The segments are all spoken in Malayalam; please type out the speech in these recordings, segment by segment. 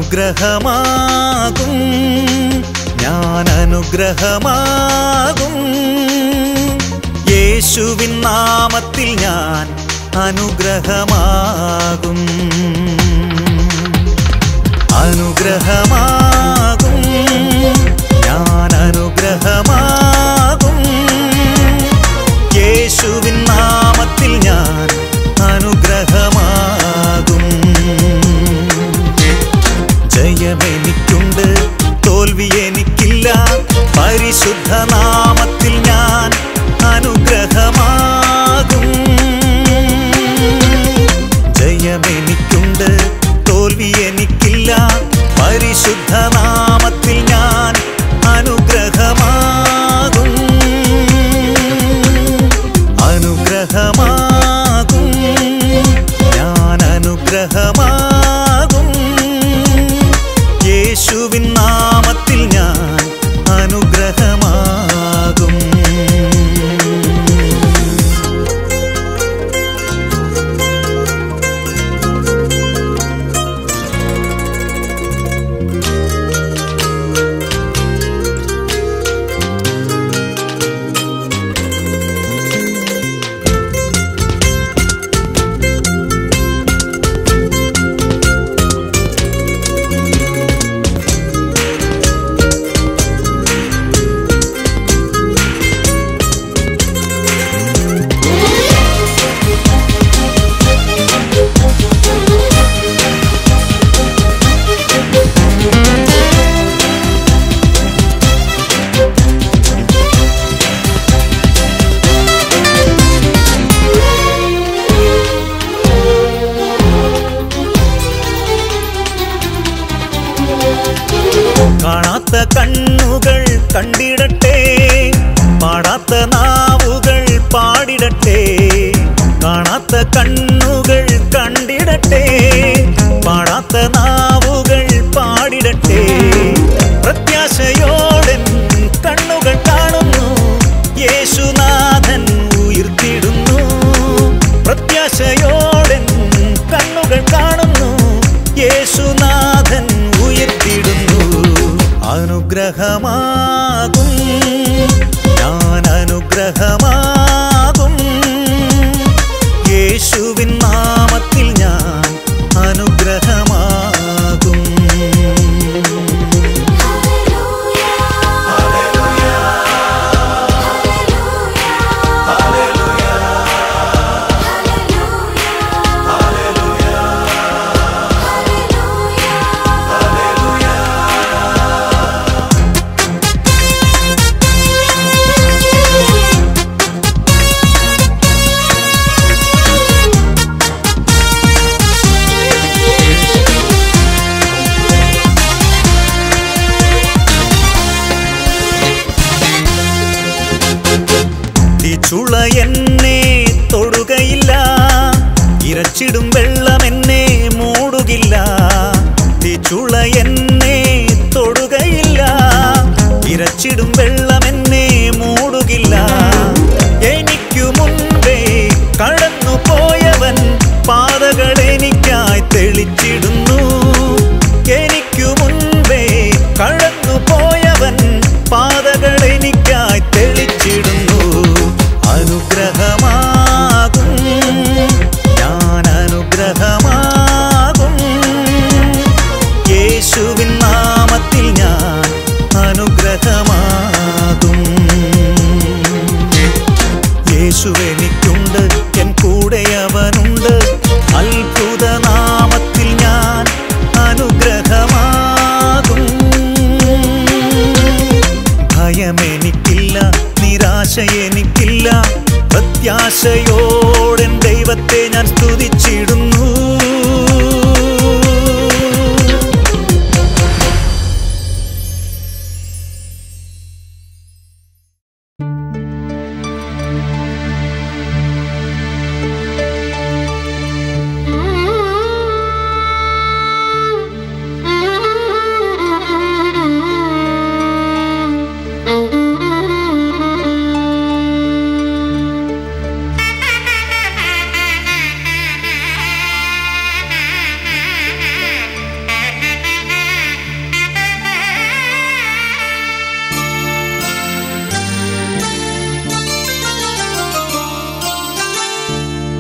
അനുഗ്രഹമാകും ഞാൻ അനുഗ്രഹമാകും യേശുവിൻ നാമത്തിൽ ഞാൻ അനുഗ്രഹമാകും അനുഗ്രഹമാകും ഞാൻ അനുഗ്രഹമാകും യേശുവിൻ നാമത്തിൽ ഞാൻ അനുഗ്രഹമാകും ജയമെനിക്കുണ്ട് തോൽവി എനിക്കില്ല പരിശുദ്ധ നാമത്തിൽ ഞാൻ അനുഗ്രഹമാകും ജയമെനിക്കുണ്ട് തോൽവി എനിക്കില്ല പരിശുദ്ധ നാമത്തിൽ ഞാൻ അനുഗ്രഹമാകും അനുഗ്രഹമാകും ഞാൻ അനുഗ്രഹമാകും യേശുവിൻ നാമത്തിൽ ഞാൻ അനുഗ്രഹമാകും കാണാത്ത കണ്ണുകൾ കണ്ടിടട്ടെ പാടാത്ത നാവുകൾ പാടിടട്ടെ കാണാത്ത കണ്ണുകൾ കണ്ടിടട്ടെ പാടാത്ത നാവുകൾ പാടിടട്ടെ പ്രത്യാശയോടെ കണ്ണുകൾ കാണുന്നു യേശുനാഥൻ ഉയർത്തിടുന്നു പ്രത്യാശയോടെ കണ്ണുകൾ കാണുന്നു യേശുനാഥൻ ഉയർത്തിടുന്നു അനുഗ്രഹമാകും ഞാൻ അനുഗ്രഹമാകും യേശുവിൻ നാമത്തിൽ ഞാൻ അനുഗ്രഹമാകും ചുള എന്നെ തൊടുകയില്ല ഇരച്ചിടും വെള്ളം എന്നെ മൂടുകില്ല ചുള എന്നെ തൊടുകയില്ല ഇരച്ചിടും വെള്ളം എന്നെ മൂടുകില്ല എനിക്കു മുൻപേ കടന്നു പോയവൻ പാതകൾ എനിക്കായി തെളിച്ചിടുന്നു എനിക്കു മുൻപേ കടന്നു പോയവൻ പാതകൾ എനിക്കായി തെളിച്ചിടുന്നു അനുഗ്രഹ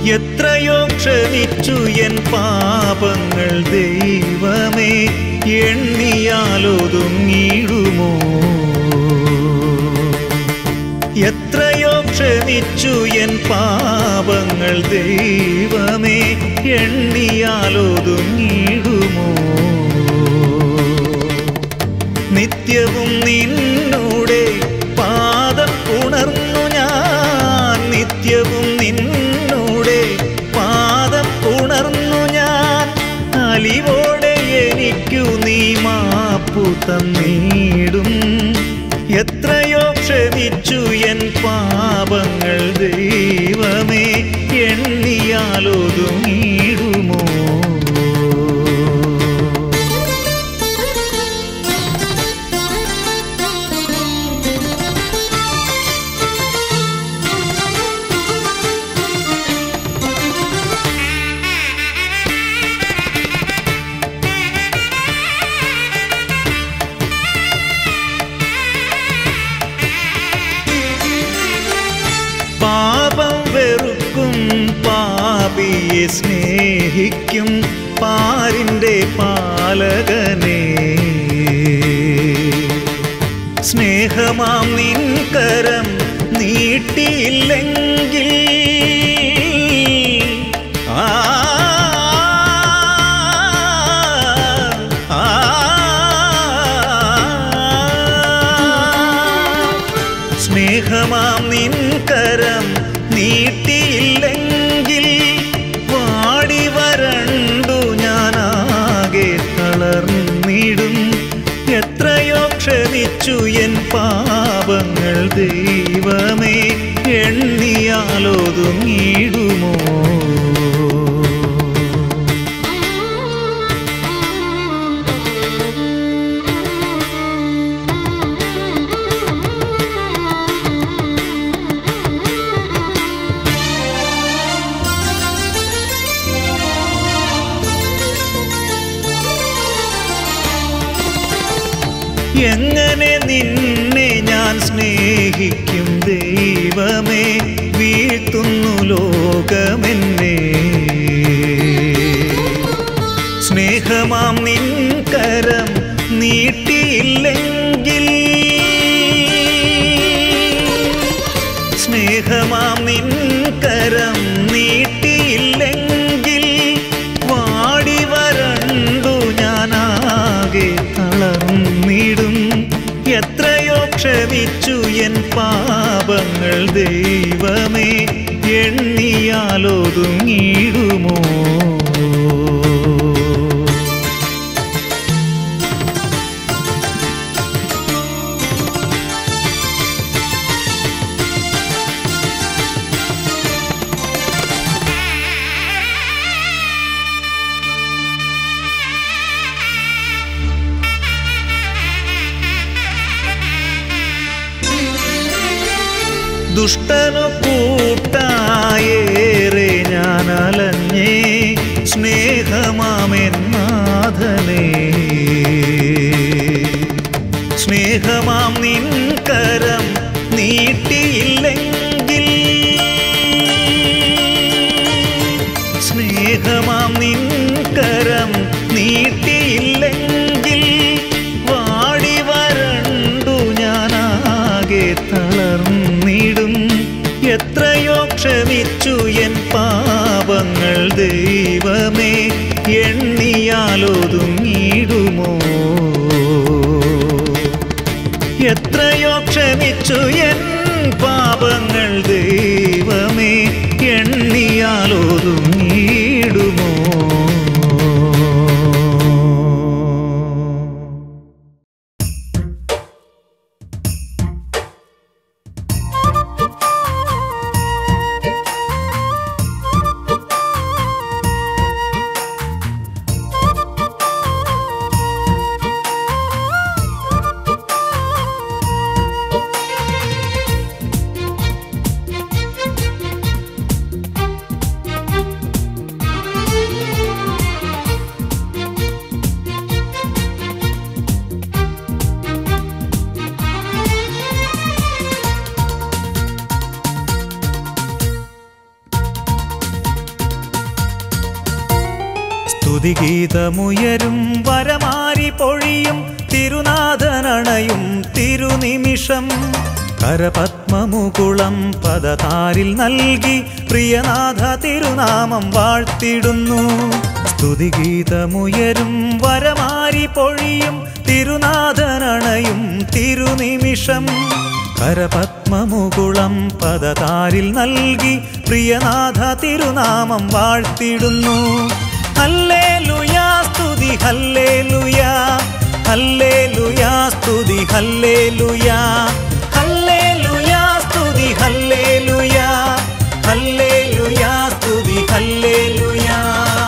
എത്രയോ ക്ഷമിച്ചു എൻ പാപങ്ങൾ ദൈവമേ എണ്ണിയാലൊതുങ്ങിടുമോ എത്രയോ ക്ഷമിച്ചു എൻ പാപങ്ങൾ ദൈവമേ എണ്ണിയാലൊതുങ്ങിടുമോ നിത്യവും നിന്നൂടെ പാദം ഉണർന്നു ഞാൻ നിത്യവും നിന്നൂടെ പാദം ഉണർന്നു ഞാൻ അലിവോടെ എനിക്കു നീ മാപ്പു തന്നീടും എത്രയോ ക്ഷമിച്ചു എൻ പാപങ്ങൾ ദൈവമേ എണ്ണിയാലൊതുങ്ങിടുമോ പാപം വെറുക്കും പാപിയെ സ്നേഹിക്കും പാരിൻ്റെ പാലകനെ സ്നേഹമാം നിൻ കരം നീട്ടിയില്ലെങ്കിൽ ആ ആ, സ്നേഹമാം നിൻ കരം നീട്ടിയില്ലെങ്കിൽ വാടി വരണ്ടു ഞാനാകെ തളർന്നിടും എത്രയോ ക്ഷമിച്ചു എൻ പാപങ്ങൾ ദൈവമേ എണ്ണിയാലൊതുങ്ങിടുമോ എങ്ങനെ നിന്നെ ഞാൻ സ്നേഹിക്കും ദൈവമേ വീഴ്ത്തുന്നു ലോകമെന്നെ സ്നേഹമാം നിൻ കരം നീട്ടിയില്ലെങ്കിൽ സ്നേഹമാം നിൻ കരം നീട്ടിയില്ലെങ്കിൽ വാടി വരണ്ടു ഞാനാകെ തളർന്നിടും എത്രയോ ക്ഷമിച്ചു എൻ പാപങ്ങൾ ദൈവമേ എണ്ണിയാലൊതുങ്ങിടുമോ ദുഷ്ടനു കൂട്ടായേറെ ഞാൻ അലഞ്ഞേ സ്നേഹമാമെന്നാഥനേ സ്നേഹമാം നിൻ കരം നീട്ടിയില്ലെങ്കിൽ സ്നേഹമാം നിൻ കരം നീട്ടിയില്ലെങ്കിൽ വാടി വരണ്ടു ഞാനാകെ തളർന്നിടും എത്രയോ ക്ഷമിച്ചു എൻ പാപങ്ങൾ ദൈവമേ എണ്ണിയാലൊതുങ്ങിടുമോ എത്രയോ ക്ഷമിച്ചു എൻ പാപങ്ങൾ ദൈവമേ എണ്ണിയാലൊതുങ്ങിടുമോ സ്തുതിഗീതമുയരും വരമാരി പൊഴിയും തിരുനാഥനണയും തിരുനിമിഷം കരപത്മമുകുളം പദതാരിൽ നൽകി പ്രിയനാഥ തിരുനാമം വാഴ്ത്തിടുന്നു സ്തുതിഗീതമുയരും വരമാരി പൊഴിയും തിരുനാഥനണയും തിരുനിമിഷം കരപത്മമുകുളം പദതാരിൽ നൽകി പ്രിയനാഥ തിരുനാമം വാഴ്ത്തിടുന്നു ഹല്ലേ ലുയാ സ്തുതി ഹല്ലേ ലുയാ ഹല്ലേ ലുയാ സ്തുതി ഹല്ലേ ലുയാ ഹല്ലേ ലുയാ സ്തുതി ഹല്ലേ ലുയാ ഹല്ലേ ലുയാ സ്തുതി ഹല്ലേ ലുയാ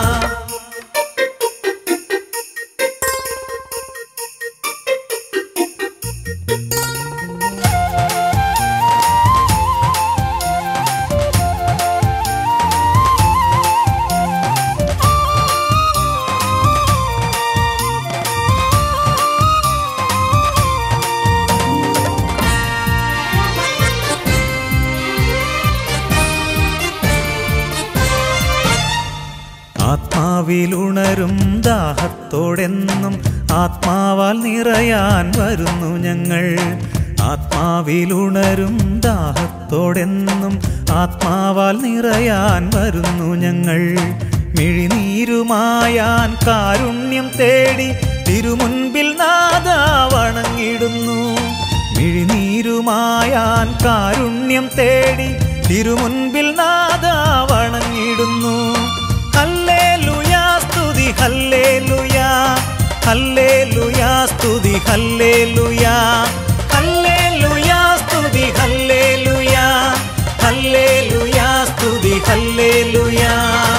ആത്മാവിലുണരും ദാഹത്തോടെന്നും ആത്മാവാൽ നിറയാൻ വരുന്നു ഞങ്ങൾ ആത്മാവിലുണരും ദാഹത്തോടെന്നും ആത്മാവാൽ നിറയാൻ വരുന്നു ഞങ്ങൾ മിഴിനീരുമായാൻ കാരുണ്യം തേടി തിരുമുൻപിൽ നാദ വണങ്ങിടുന്നു മിഴിനീരുമായാൻ കാരുണ്യം തേടി തിരുമുൻപിൽ നാദ വണങ്ങിടുന്നു ഹല്ലേലൂയാ സ്തുതി ഹല്ലേലൂയാ ഹല്ലേലൂയാ സ്തുതി ഹല്ലേലൂയാ ഹല്ലേലൂയാ സ്തുതി ഹല്ലേലൂയാ ഹല്ലേലൂയാ സ്തുതി ഹല്ലേലൂയാ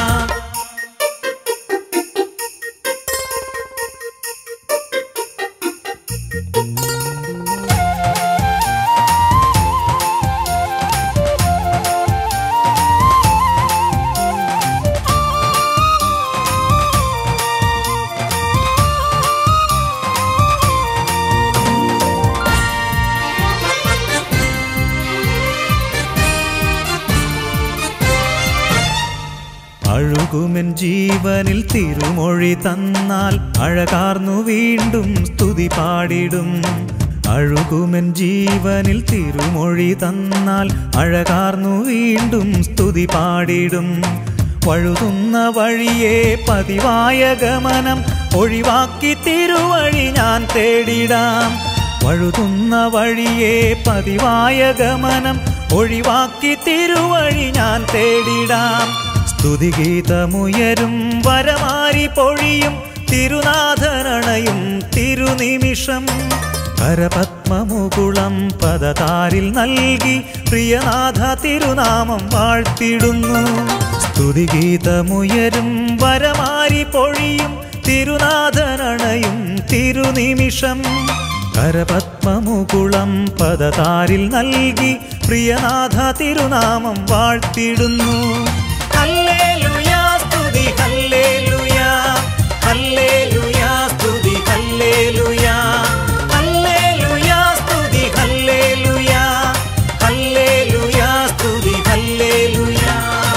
അഴുകുമെൻ ജീവനിൽ തിരുമൊഴി തന്നാൽ അഴകാർന്നു വീണ്ടും സ്തുതി പാടിടും അഴുകുമെൻ ജീവനിൽ തിരുമൊഴി തന്നാൽ അഴകാർന്നു വീണ്ടും സ്തുതി പാടിടും വഴുതുന്ന വഴിയെ പതിവായ ഗമനം ഒഴിവാക്കി തിരുവഴി ഞാൻ തേടിടാം വഴുതുന്ന വഴിയെ പതിവായ ഗമനം ഒഴിവാക്കി തിരുവഴി ഞാൻ തേടിടാം സ്തുതിഗീതമുയരും വരമാരി പൊഴിയും തിരുനാഥനണയും തിരുനിമിഷം കരപത്മമുകുളം പദതാരിൽ നൽകി പ്രിയനാഥ തിരുനാമം വാഴ്ത്തിടുന്നു സ്തുതിഗീതമുയരും വരമാരി പൊഴിയും തിരുനാഥനണയും തിരുനിമിഷം കരപത്മമുകുളം പദതാരിൽ നൽകി പ്രിയനാഥ തിരുനാമം വാഴ്ത്തിടുന്നു ഹല്ലേലൂയാ സ്തുതി ഹല്ലേലൂയാ ഹല്ലേലൂയാ സ്തുതി ഹല്ലേലൂയാ ഹല്ലേലൂയാ സ്തുതി ഹല്ലേലൂയാ ഹല്ലേലൂയാ സ്തുതി ഹല്ലേലൂയാ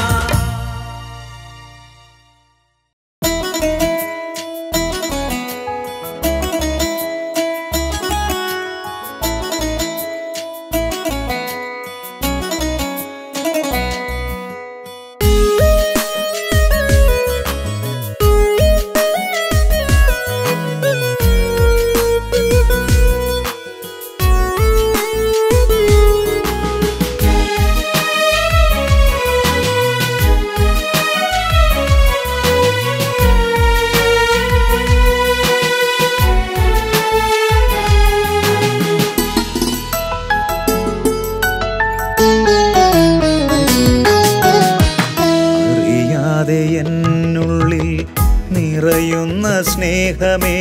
അറിയാതെ എന്നുള്ളിൽ നിറയുന്ന സ്നേഹമേ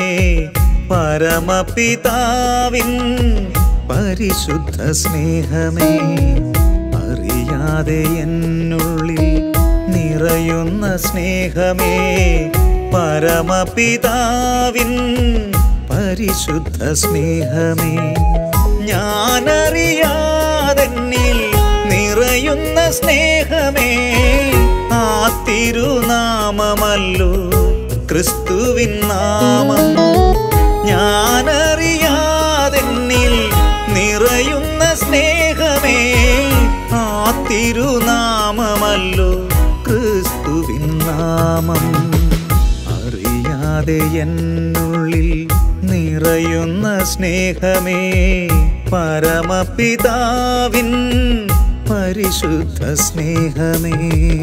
പരമപിതാവിൻ പരിശുദ്ധ സ്നേഹമേ അറിയാതെ എന്നുള്ളിൽ നിറയുന്ന സ്നേഹമേ പരമപിതാവിൻ പരിശുദ്ധ സ്നേഹമേ ഞാനറിയാതെന്നിൽ നിറയുന്ന സ്നേഹമേ ആ തിരുനാമമല്ലോ ക്രിസ്തുവിൻ നാമം ഞാനറിയാതെന്നിൽ നിറയുന്ന സ്നേഹമേ ആ തിരുനാമമല്ലോ ക്രിസ്തുവിൻ നാമം അറിയാതെ എന്നുള്ളിൽ നിറയുന്ന സ്നേഹമേ പരമപിതാവിൻ പരിശുദ്ധ സ്നേഹമേ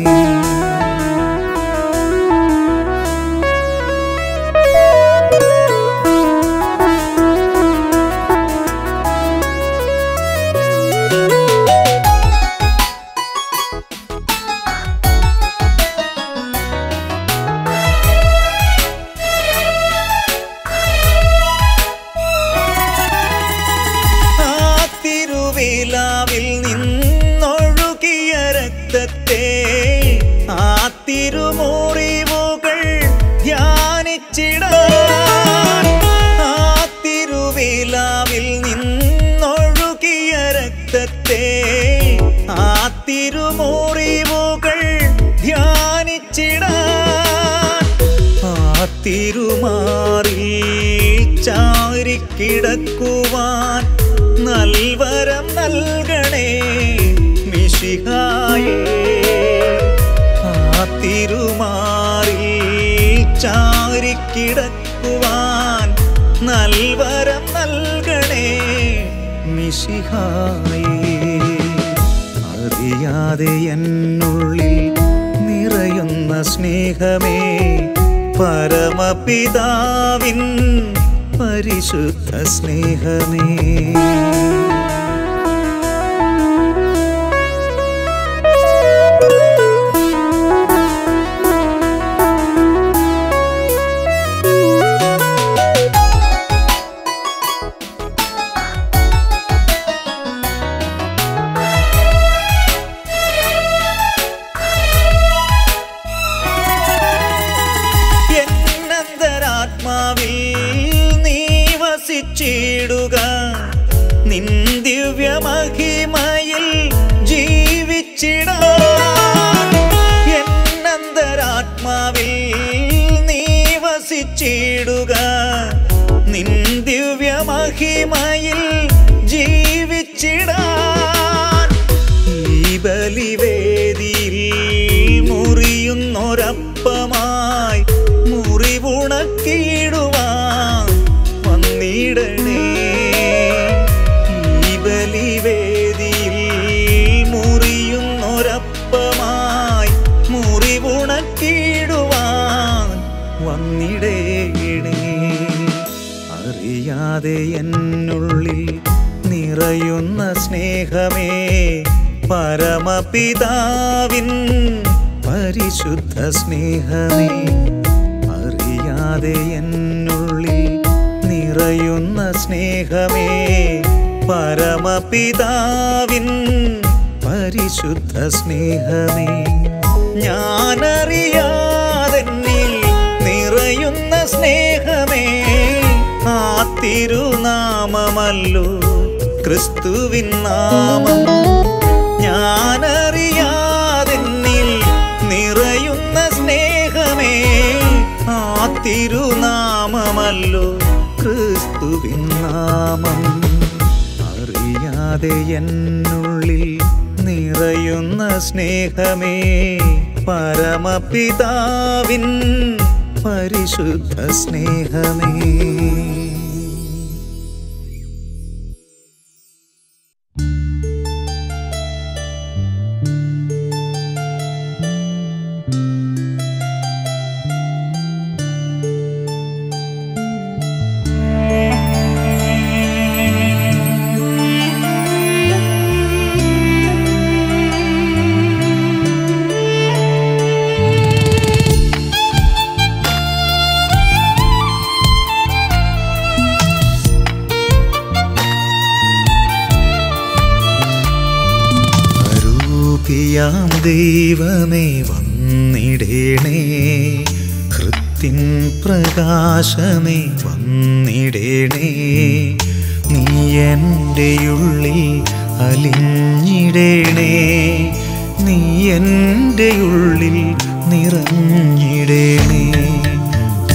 ആ തിരുവിലാവിൽ നിന്നൊഴുകിയ രക്തത്തെ ആ തിരുമുറിവുകൾ ധ്യാനിച്ചിടാൻ ആ തിരുവിലാവിൽ നിന്നൊഴുകിയ രക്തത്തെ ആ തിരുമുറിവുകൾ ധ്യാനിച്ചിടാൻ ആ തിരുമാറിൽ ചാരിക്കിടക്കുവാൻ നൽവരം നൽകണേ മിശിഹായേ ആ തിരുമാറിൽ ചാരിക്കിടക്കുവാൻ നൽവരം നൽകണേ മിശിഹായേ അറിയാതെ എന്നുള്ളിൽ നിറയുന്ന സ്നേഹമേ പരമപിതാവിൻ പരിശുദ്ധ സ്നേഹമേ എന്നന്തരാത്മാവിൽ നീ വസിച്ചിടുക നിൻ ദിവ്യമഹിമയിൽ ജീവിച്ചിടാൻ എന്നന്തരാത്മാവിൽ നീ വസിച്ചിടുക നിൻ ദിവ്യമഹിമയിൽ ജീവിച്ചിടാൻ ഈ ബലിവേദിയിൽ മുറിയുന്നൊരപ്പമായി മുറിവുണക്കിയിടുവാൻ വന്നിടണേ ഈ ബലിവേദിയിൽ മുറിയുന്നൊരപ്പമായി മുറിവുണക്കിയിടുവാൻ വന്നിടേണേ അറിയാതെ എന്നുള്ളിൽ നിറയുന്ന സ്നേഹമേ പരമപിതാവിൻ പരിശുദ്ധ സ്നേഹമേ അറിയാതെ എന്നുള്ളിൽ നിറയുന്ന സ്നേഹമേ പരമപിതാവിൻ പരിശുദ്ധ സ്നേഹമേ ഞാനറിയാതെന്നിൽ നിറയുന്ന സ്നേഹമേ ആ തിരുനാമമല്ലോ ക്രിസ്തുവിൻ നാമം ഞാനറിയാതെന്നിൽ നിറയുന്ന സ്നേഹമേ ആ തിരുനാമമല്ലോ ക്രിസ്തുവിൻ നാമം അറിയാതെ എന്നുള്ളിൽ നിറയുന്ന സ്നേഹമേ പരമപിതാവിൻ പരിശുദ്ധ സ്നേഹമേ അരൂപിയാം ദൈവമേ വന്നിടേണേ ഹൃത്തിൻ പ്രകാശമേ വന്നിടേണേ നീ എൻ്റെ ഉള്ളിൽ അലിഞ്ഞിടേണേ നീ എൻ്റെ ഉള്ളിൽ നിറഞ്ഞിടേണേ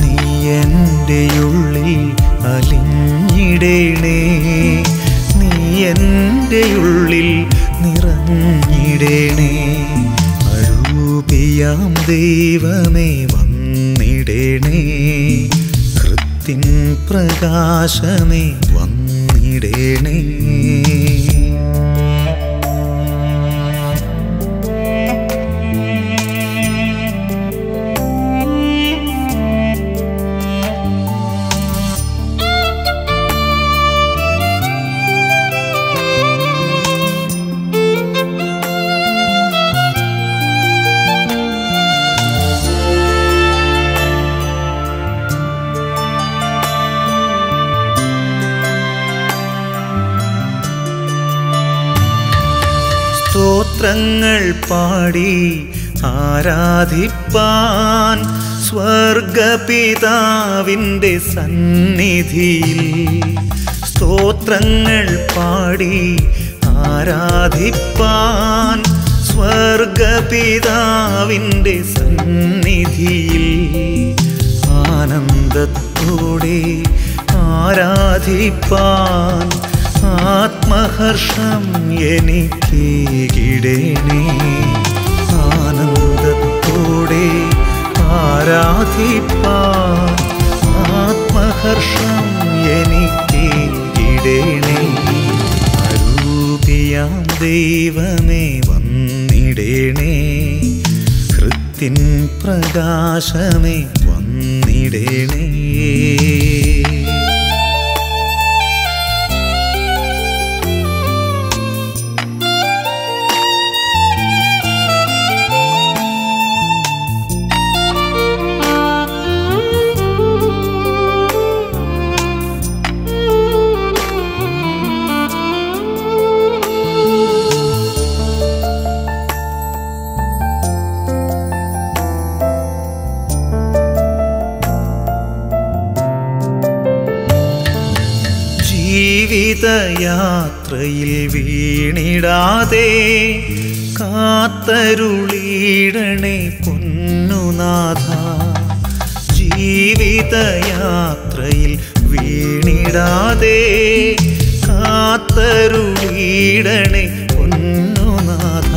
എൻ്റെ ഉള്ളിൽ അലിഞ്ഞിടേണേ നീ എൻ്റെ ഉള്ളിൽ നിറഞ്ഞിടേണേ അരൂപിയാം ദൈവമേ വന്നിടേണേ കൃത്തിൻ പ്രകാശമേ വന്നിടേണേ സ്തോത്രങ്ങൾ പാടി ആരാധിപ്പാൻ സ്വർഗപിതാവിൻ്റെ സന്നിധിയിൽ സ്തോത്രങ്ങൾ പാടി ആരാധിപ്പാൻ സ്വർഗപിതാവിൻ്റെ സന്നിധിയിൽ ആനന്ദത്തോടെ ആരാധിപ്പാൻ ആത്മഹർഷം എനിക്കേകിടേണേ ആനന്ദത്തോടെ ആരാധിപ്പാൻ ആത്മഹർഷം എനിക്കേകിടേണേ അരൂപിയാം ദൈവമേ വന്നിടേണേ കൃത്തിൻ പ്രകാശമേ വന്നിടേണേ ജീവിതയാത്രയിൽ വീണിടാതെ കാത്തരുളീടണേ പൊന്നുനാഥ ജീവിതയാത്രയിൽ വീണിടാതെ കാത്തരുളീടണേ പൊന്നുനാഥ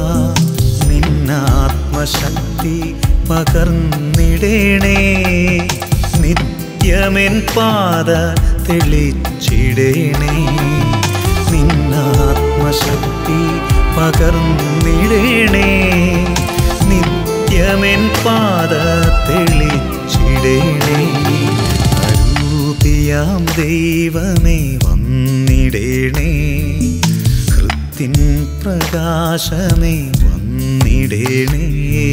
നിന്നാത്മശക്തി പകർന്നിടണേ നിത്യമെൻ പാത തെളിച്ചിടേണേ നിന്നാത്മശക്തി പകർന്നിടേണേ നിത്യമെൻ പാത തെളിച്ചിടേണേ അരൂപിയാം ദൈവമേ വന്നിടേണേ കൃത്തിൻ പ്രകാശമേ വന്നിടേണേ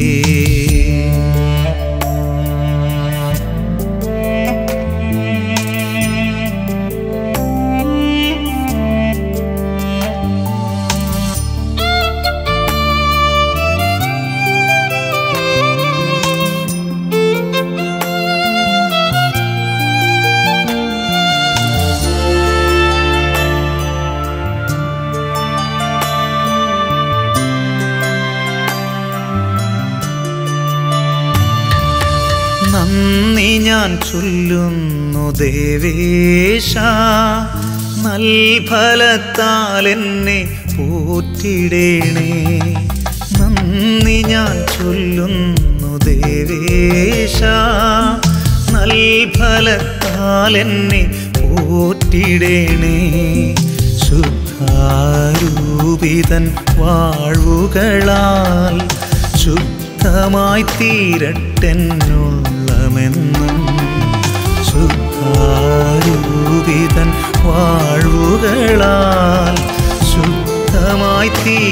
നന്ദി ഞാൻ ചൊല്ലുന്നു ദേവേശ നൽഫലത്താൽ എന്നെ പോറ്റിടേണേ നന്ദി ഞാൻ ചൊല്ലുന്നു ദേവേശ നൽഫലത്താൽ എന്നെ പോറ്റിടേണേ ശുദ്ധാരൂപിതൻ വാഴ്വുകളാൽ ശുദ്ധമായി തീരട്ടെന്നുള്ളമെന്നും ശുദ്ധാരൂപിതൻ വാഴ്വുകളാൽ ശുദ്ധമായി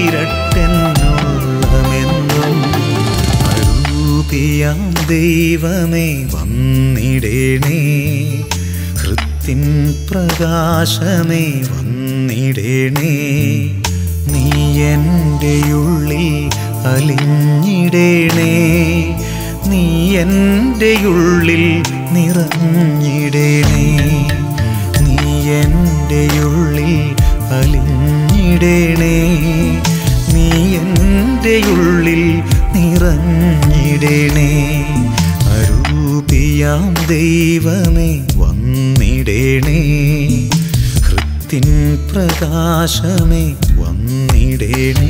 തീരട്ടെന്നുള്ളമെന്നും അരൂപിയാം ദൈവമേ വന്നിടേണേ കൃത്തിൻ പ്രകാശമേ വന്നിടേണേ നീ എൻ്റെ ഉള്ളിൽ അലിഞ്ഞിടേണേ നീ എൻ്റെ ഉള്ളിൽ നിറഞ്ഞിടേണേ നീ എൻ്റെ ഉള്ളിൽ അലിഞ്ഞിടേണേ നീ എൻ്റെ ഉള്ളിൽ നിറഞ്ഞിടേണേ അരൂപിയ അറിയാം ദൈവമേ വന്നിടേണേ ഹൃത്തിൻ പ്രകാശമേ വന്നിടേണേ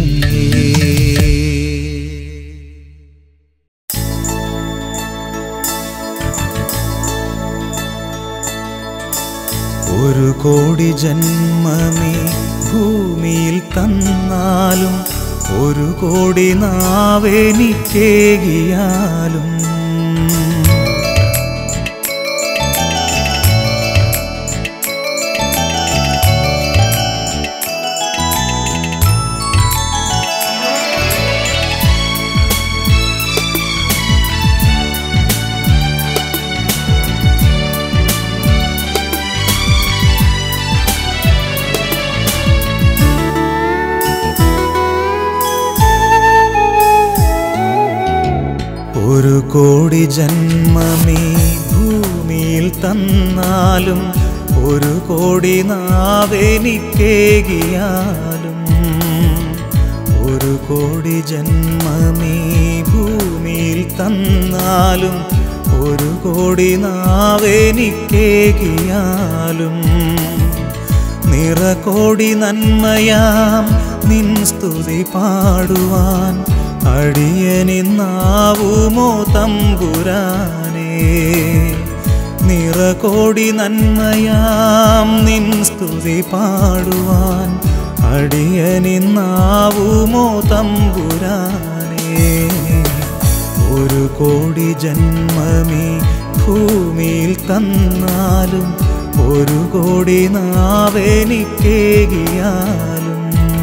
ഒരു കോടി ജന്മമേ ഭൂമിയിൽ തന്നാലും ഒരു കോടി നാവെനിക്കേകിയാലും ഒരു കോടി ജന്മമേ ഭൂമിയിൽ തന്നാലും ഒരു കോടി നാവെനിക്കേകിയാലും ഒരു കോടി ജന്മമേ ഭൂമിയിൽ തന്നാലും ഒരു കോടി നാവെനിക്കേകിയാലും നിറകോടി നന്മയാം നിൻ സ്തുതി പാടുവാൻ അടിയനിന്നാവുമോ തമ്പുരാനേ നിറകോടി നന്മയാം നിൻ സ്തുതി പാടുവാൻ അടിയനിന്നാവുമോ തമ്പുരാനേ ഒരു കോടി ജന്മമേ ഭൂമിയിൽ തന്നാലും ഒരു കോടി നാവെനിക്കേകിയാലും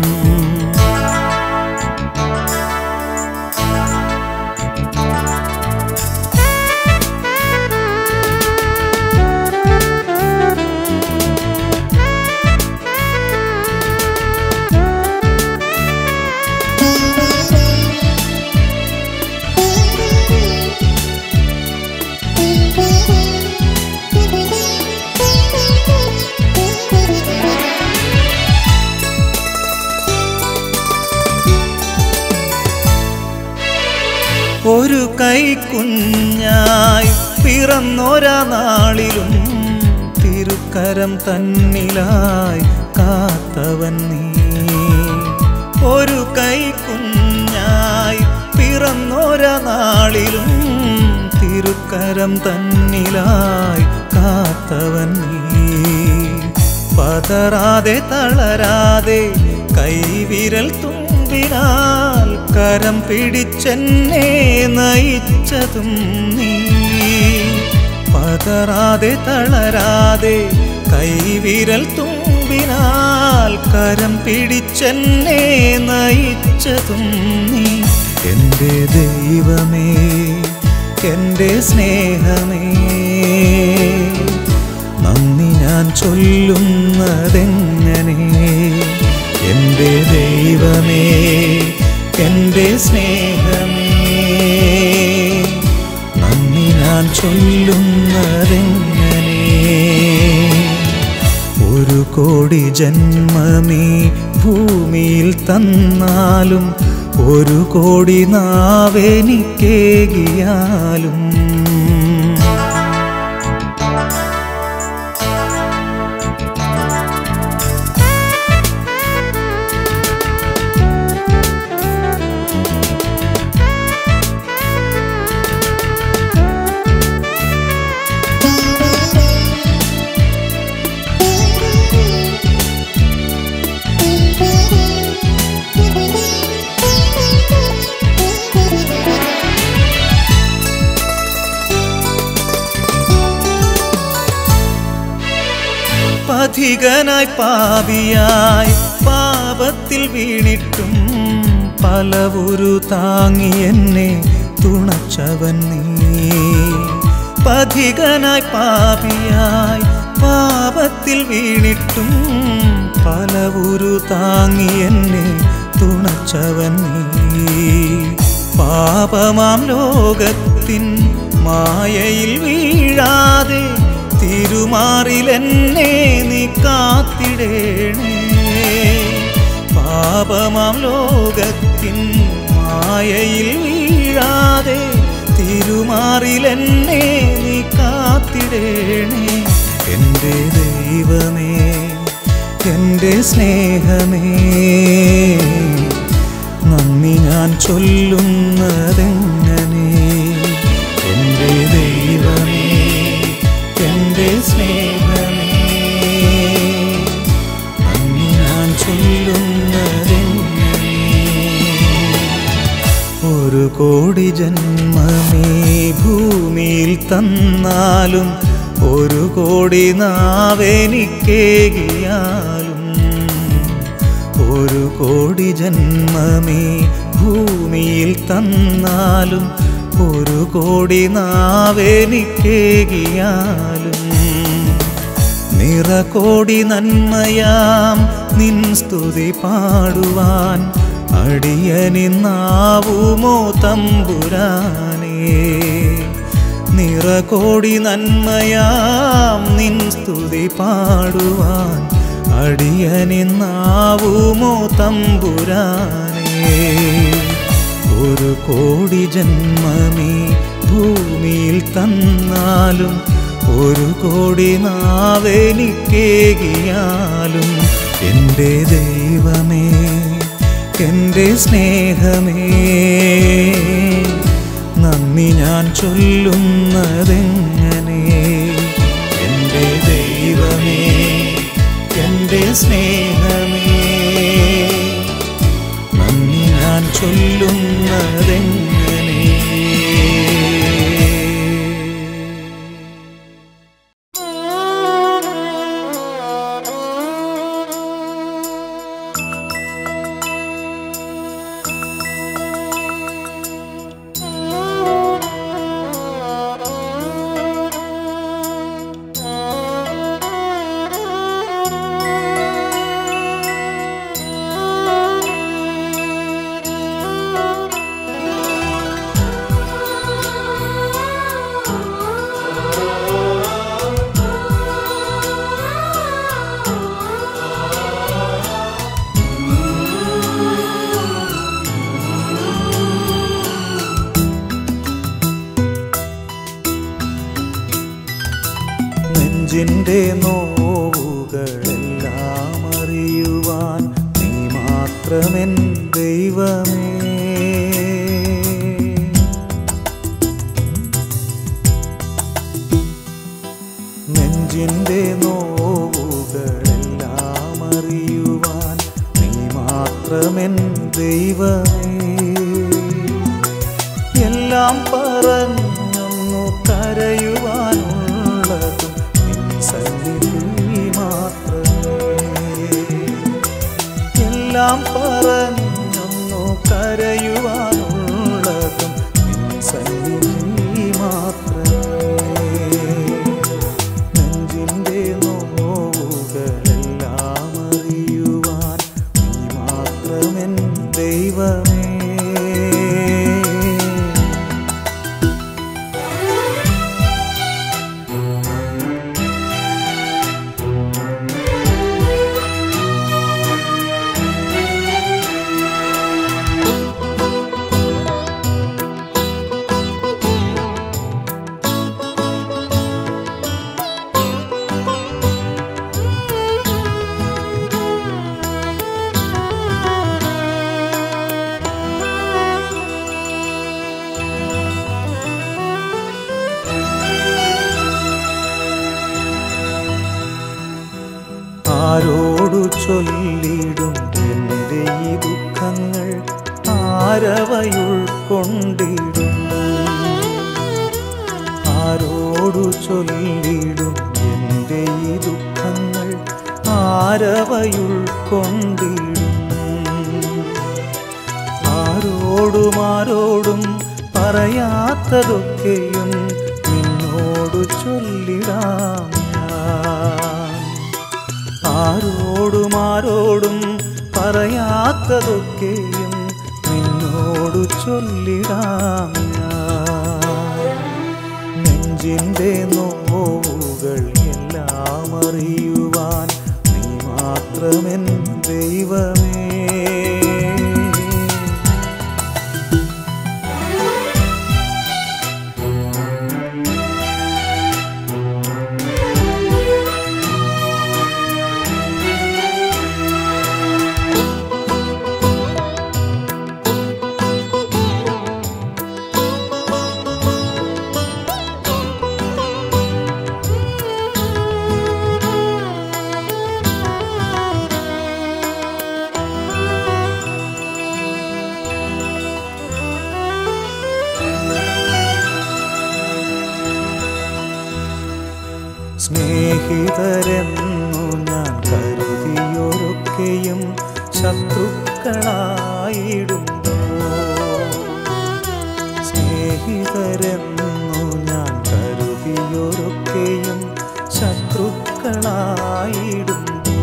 ഒരു കൈക്കുഞ്ഞായി പിറന്നൊരാ നാളിലും തിരുക്കരം തന്നിലായി കാത്തവൻ നീ ഒരു കൈക്കുഞ്ഞായി പിറന്നൊരാ നാളിലും തിരുക്കരം തന്നിലായി കാത്തവൻ നീ പതറാതെ തളരാതെ കൈവിരൽ തുമ്പിനാൽ കരം പിടിച്ചെന്നെ നയിച്ചതും നീ പതറാതെ തളരാതെ കൈവിരൽ തുമ്പിനാൽ കരം പിടിച്ചെന്നെ നയിച്ചതും നീ എൻ്റെ ദൈവമേ എൻ്റെ സ്നേഹമേ നന്ദി ഞാൻ ചൊല്ലുന്നതെങ്ങനെ എൻ്റെ ദൈവമേ എൻ്റെ സ്നേഹമേ നന്ദി ഞാൻ ചൊല്ലുന്നതെങ്ങനെ ഒരു കോടി ജന്മമേ ഭൂമിയിൽ തന്നാലും ഒരു കോടി നാവെനിക്കേകിയാലും പഥികനായി പാപിയായി പാപത്തിൽ വീണിട്ടും പലവുരു താങ്ങി എന്നെ തുണച്ചവൻ നീ പഥികനായി പാപിയായി പാപത്തിൽ വീണിട്ടും പലവുരു താങ്ങി എന്നെ തുണച്ചവൻ നീ പാപമാം ലോകത്തിൻ മായയിൽ വീഴാതെ തിരുമാറിലെന്നെ നീ കാത്തിടേണേ പാപമാം ലോകത്തിൻ മായയിൽ വീഴാതെ തിരുമാറിലെന്നെ നീ കാത്തിടേണേ എൻ്റെ ദൈവമേ എൻ്റെ സ്നേഹമേ നന്ദി ഞാൻ ചൊല്ലുന്നതെങ്ങനെ എൻ്റെ ദൈവമേ എൻ്റെ സ്നേഹമേ നന്ദി ഞാൻ ചൊല്ലുന്നതെങ്ങനെ ഒരു കോടി ജന്മമേ ഭൂമിയിൽ തന്നാലും ഒരു കോടി നാവെനിക്കേകിയാലും ഒരു കോടി ജന്മമേ ഭൂമിയിൽ തന്നാലും ഒരു കോടി നാവെനിക്കേകിയാലും നിറകോടി നന്മയാം നിൻ സ്തുതി പാടുവാൻ അടിയനിന്നാവുമോ തമ്പുരാനേ നിറകോടി നന്മയാം നിൻ സ്തുതി പാടുവാൻ അടിയനിന്നാവുമോ തമ്പുരാനേ ഒരു കോടി ജന്മമേ ഭൂമിയിൽ തന്നാലും ഒരു കോടി നാവെനിക്കേകിയാലും എൻ്റെ ദൈവമേ എൻ്റെ സ്നേഹമേ നന്ദി ഞാൻ ചൊല്ലുന്നതെങ്ങനെ എൻ്റെ ദൈവമേ എൻ്റെ സ്നേഹമേ നന്ദി ഞാൻ ചൊല്ലുന്നതെങ്ങനെ നെഞ്ചിൻ്റെ നോവുകളെല്ലാം അറിയുവാൻ നീ മാത്രമെൻ ദൈവമേ നെഞ്ചിൻ്റെ നോവുകളെല്ലാം അറിയുവാൻ നീ മാത്രമെൻ ദൈവമേ എല്ലാം പറഞ്ഞൊന്നു കരയുവാനുള്ളതും നിൻ സന്നിധി മാത്രമേ എല്ലാം പറഞ്ഞൊന്നു കരയുവാനുള്ളതും നിൻ സന്നിധി മാത്രമേ നെഞ്ചിൻ്റെ നോവുകളെല്ലാം അറിയുവാൻ നീ മാത്രമെൻ ദൈവമേ ആരോടു ചൊല്ലിടും എൻ്റെ ഈ ദുഃഖങ്ങൾ ആരവയുൾക്കൊണ്ടിടും ആരോടു ചൊല്ലിടും എൻ്റെ ഈ ദുഃഖങ്ങൾ ആരവയുൾക്കൊണ്ടിടും ആരോടും ആരോടും പറയാത്തതൊക്കെയും നിന്നോടു ചൊല്ലിടാം ഞാൻ ആരോടും ആരോടും പറയാത്തതൊക്കെയും നിന്നോടു ചൊല്ലിടാം ഞാൻ നെഞ്ചിൻ്റെ നോവുകൾ എല്ലാം അറിയുവാൻ നീ മാത്രമെൻ ദൈവമേ സ്നേഹിതരെന്നു ഞാൻ കരുതിയൊരൊക്കെയും ശത്രുക്കളായിടുന്നു സ്നേഹിതരെന്നു ഞാൻ കരുതിയൊരൊക്കെയും ശത്രുക്കളായിടുന്നു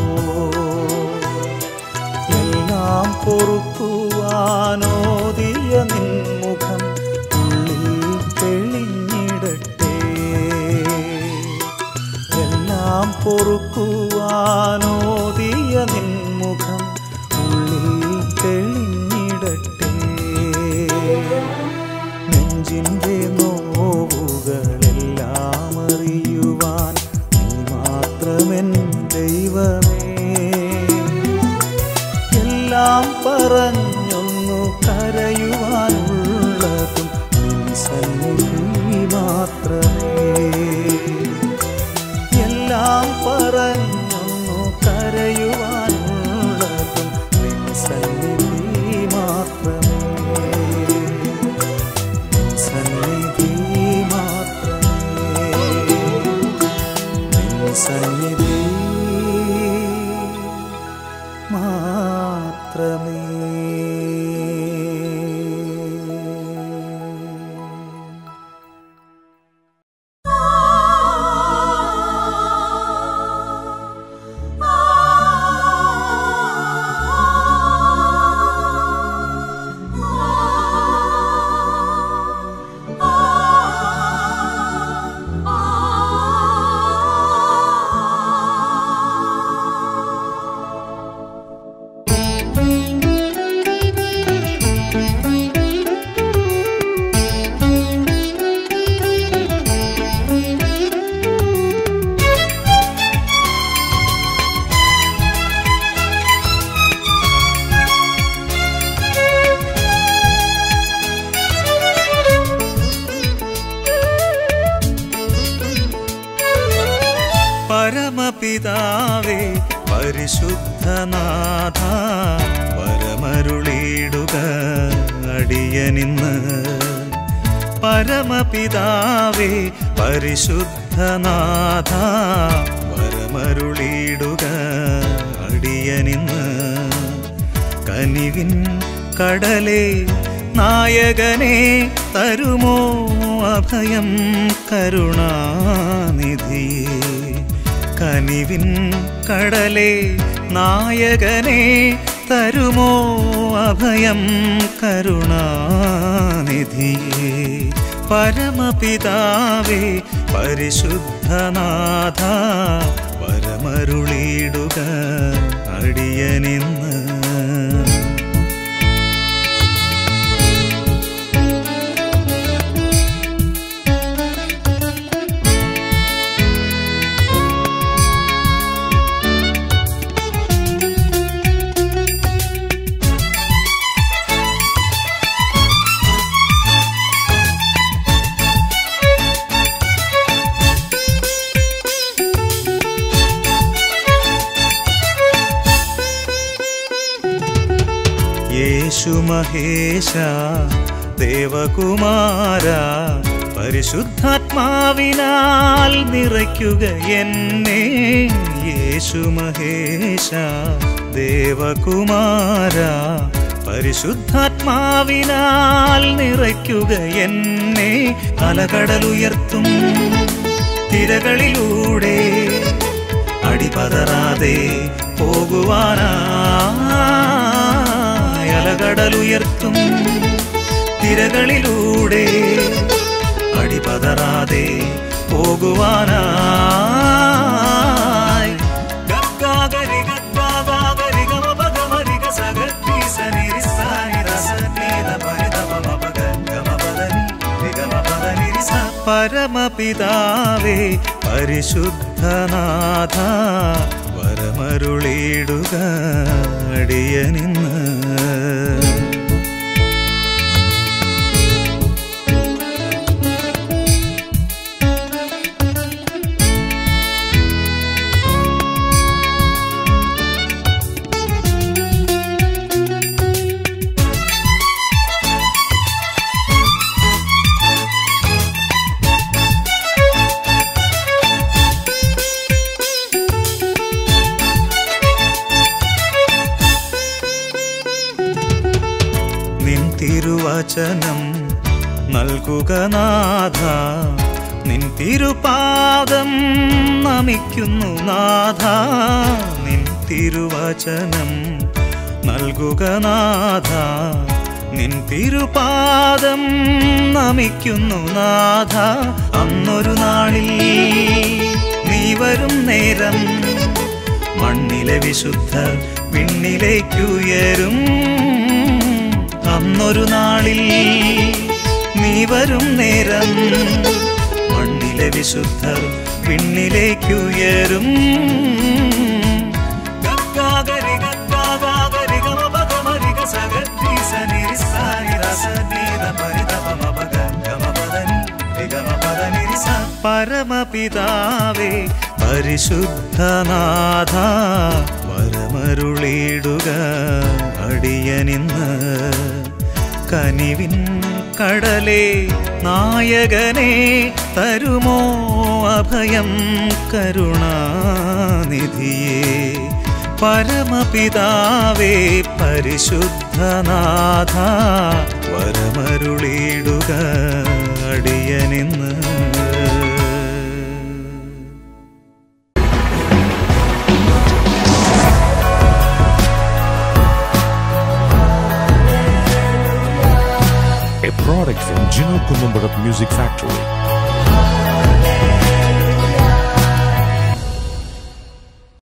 എല്ലാം പൊറുക്കുവാനോദിയ നിൻമുഖം ഉള്ളിൽ തെളിഞ്ഞിടട്ടെ എല്ലാം പൊറുക്കുവാനോദിയ നിൻമുഖം ഉള്ളിൽ തെളിഞ്ഞിടട്ടെ നെഞ്ചിൻ്റെ നോവുകളെല്ലാം അറിയുവാൻ നീ മാത്രമെൻ ദൈവമേ എല്ലാം പറഞ്ഞൊന്നു കരയുവാനുള്ളതും നിൻ സന്നിധി മാത്രമേ എല്ലാം പറഞ്ഞൊന്നു കരയുവാനുള്ളതും നിൻ സന്നിധി മാത്രമേ നിൻ സന്നിധി മാത്രമേ നിൻ സന്നിധി മാത്രമേ പരമപിതാവേ പരിശുദ്ധനാഥ പരമരുളിയിടുക അടിയനിന്ന് പരമപിതാവേ പരിശുദ്ധനാഥ പരമരുളിയിടുക അടിയനിന്ന് കനിവിൻ കടലേ നായകനെ തരുമോ അഭയം കരുണാനിധിയേ കനിവിൻ കടലേ നായകനെ തരുമോ അഭയം കരുണാനിധിയേ പരമപിതാവേ പരിശുദ്ധനാഥ പരമരുളിയിടുക അടിയനിന്ന് യേശു മഹേശ ദേവകുമാര പരിശുദ്ധാത്മാവിനാൽ നിറയ്ക്കുക എന്നെ യേശു മഹേശ ദേവകുമാര പരിശുദ്ധാത്മാവിനാൽ നിറയ്ക്കുക എന്നെ അലകടലുയർത്തും തിരകളിലൂടെ അടിപതറാതെ പോകുവാനായി അലകടലുയർത്തും തിരകളിലൂടെ അടിപതറാതെ പോകുവാനായി ഗഗ്ഗാഗരി ഗഗ്ഗാഗാഗരി ഗമപഗമരി ഗസഗത്തി സനിരി സാനി രസനീത പരിതമമപഗഗമപദനി നിഗമപദനി റിസ. പരമപിതാവേ പരിശുദ്ധനാഥ വരമരുളിയിടുക അടിയനിന്ന് തിരുവചനം നൽകുക നാഥ നിൻ തിരുപാദം നമിക്കുന്നു നാഥ നിൻ തിരുവചനം നൽകുക നാഥ നിൻ തിരുപാദം നമിക്കുന്നു നാഥ അന്നൊരു നാളിൽ നീ വരും നേരം മണ്ണിലെ വിശുദ്ധ വിണ്ണിലേക്കുയരും അന്നൊരു നാളിൽ നീ വരും നേരം മണ്ണിലെ വിശുദ്ധ വിണ്ണിലേക്കുയരും ഗഗ്ഗാഗരി ഗഗ്ഗാഗാഗരി ഗമപഗമരി ഗസഗരി സനിരി സാനി രസനീത പരിതപമപഗ ഗമപദനി ഗമപദനി സ പരമപിതാവേ പരിശുദ്ധനാഥ വരമരുളിടുക അടിയനിന്ന് കനിവിൻ കടലേ നായകനെ തരുമോ അഭയം കരുണാനിധിയേ പരമപിതാവേ പരിശുദ്ധനാഥ വരമരുളിടുക അടിയനിന്ന് a product from Gino Columbarat Music Factory.